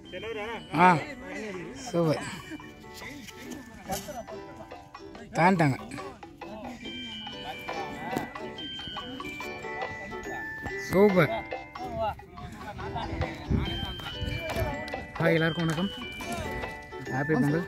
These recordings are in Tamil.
ஆ சூப்பர் தாண்டாங்க சூப்பர் ஹாய் எல்லாருக்கும் வணக்கம் ஹாப்பி பொங்கல்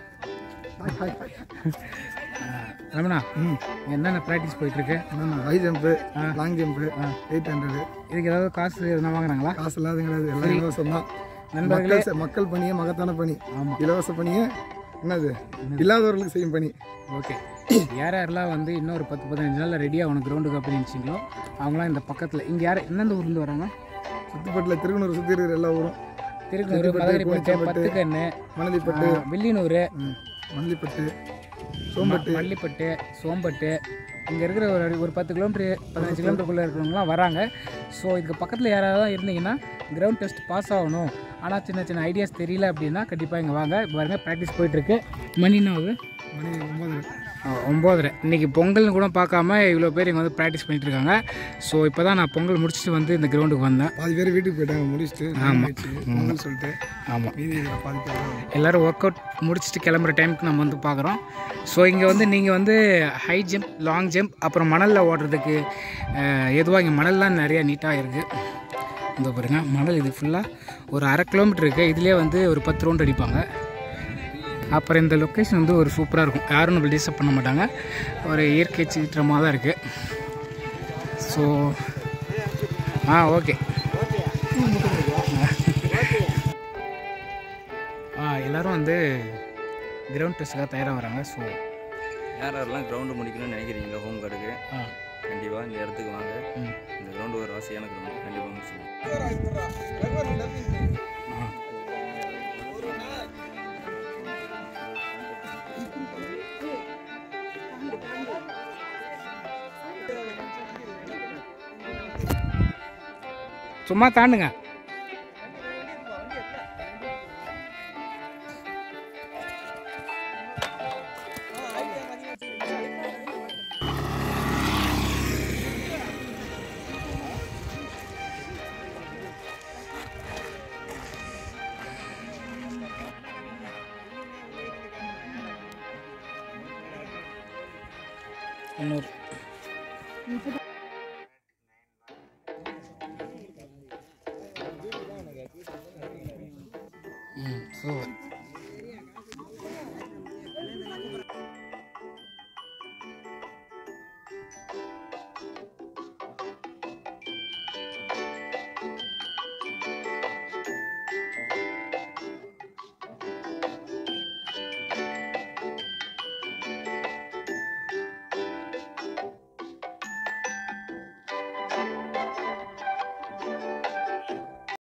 ரமணா ம் என்னென்ன ப்ராக்டிஸ் போயிட்டுருக்கு என்னண்ணா high jump long jump eight hundred இதுக்கு ஏதாவது காசு எதுனா வாங்குறாங்களா காசு இல்லாத கிடையாது எல்லாம் இலவசம் தான் நண்பர்களே மக்கள் செ- மக்கள் பணியே மகத்தான பணி ஆமா. இலவச பணியே என்னது இல்லாதவர்களுக்கு செய்யும் பணி ஓகே யார் யாரெல்லாம் வந்து இன்னொரு பத்து பதினஞ்சு நாளில் ரெடி ஆகணும் கிரவுண்டுக்கு அப்படின்னு நினச்சிங்களோ அவங்களாம் இந்த பக்கத்தில் இங்கே யார் எந்தெந்த ஊர்லேருந்து வராங்க சுத்துப்பட்டில் திருவண்ணூர் சுற்றி இருக்கிற எல்லா ஊரும் திருக்கனூர் திருப்பட்டு, மதுரைப்பட்டு கோணிச்சம்பட்டு, பத்துக்கண்ணு மணலிப்பட்டு வில்லியனூர் ம், மல்லிப்பட்டு சோம்பட்டு மல்லிப்பட்டு சோம்பட்டு இங்கே இருக்கிற ஒரு ஒரு பத்து கிலோமீட்டர் பதினஞ்சு கிலோமீட்டருக்குள்ளே இருக்கிறவங்களாம் வராங்க ஸோ இதுக்கு பக்கத்தில் யாராவது இருந்தீங்கன்னா கிரவுண்ட் டெஸ்ட் பாஸ் ஆகணும் ஆனால் சின்ன சின்ன ஐடியாஸ் தெரியல அப்படின்னா கண்டிப்பாக இங்கே வாங்க இப்போ பாருங்க ப்ராக்டிஸ் போயிட்டுருக்கு மணி என்ன ஆகுது மணி ஒன்பது ஆ, ஒம்போதரை இன்றைக்கி பொங்கல்னு கூட பார்க்காம இவ்வளோ பேர் இங்கே வந்து ப்ராக்டிஸ் பண்ணிட்டு இருக்காங்க ஸோ இப்போ தான் நான் பொங்கல் முடிச்சுட்டு வந்து இந்த கிரவுண்டுக்கு வந்தேன் பாதி பேர் வீட்டுக்கு போயிட்டாங்க முடிச்சுட்டு ஆமா. ஆயிடுச்சு, பொங்கல் சொல்லிட்டு ஆமாம் மீதி இருக்கிற பாதி பேர் தான் எல்லோரும் ஒர்க் அவுட் முடிச்சுட்டு கிளம்புற டைமுக்கு நம்ம வந்து பார்க்குறோம் ஸோ இங்கே வந்து நீங்கள் வந்து ஹை ஜம்ப் லாங் ஜம்ப் அப்புறம் மணலில் ஓடுறதுக்கு எதுவாக இங்கே மணல்லாம் நிறையா நீட்டாக இருக்குது இந்த பாருங்க மணல் இது ஃபுல்லாக ஒரு அரை கிலோமீட்டர் இருக்குது இதுலேயே வந்து ஒரு பத்து ரவுண்ட் அடிப்பாங்க அப்புறம் இந்த லொக்கேஷன் வந்து ஒரு சூப்பராக இருக்கும் யாரும் நம்மள டிஸ்டர்ப் பண்ண மாட்டாங்க ஒரு இயற்கை சீற்றமாக தான் இருக்குது ஸோ ஆ ஓகே ஆ எல்லோரும் வந்து கிரவுண்ட் டெஸ்ட்டுக்காக தயாராக வராங்க ஸோ யார் யாரெல்லாம் கிரவுண்டு முடிக்கணும்னு நினைக்கிறீங்களோ ஹோம் கார்டுக்கு ஆ கண்டிப்பாக இந்த இடத்துக்கு வாங்க ம் இந்த கிரவுண்டு ஒரு வசதியான கிரவுண்டு கண்டிப்பாக முடிச்சுக்கலாம் ஆ சும்மா தாண்டுங்க இன்னொரு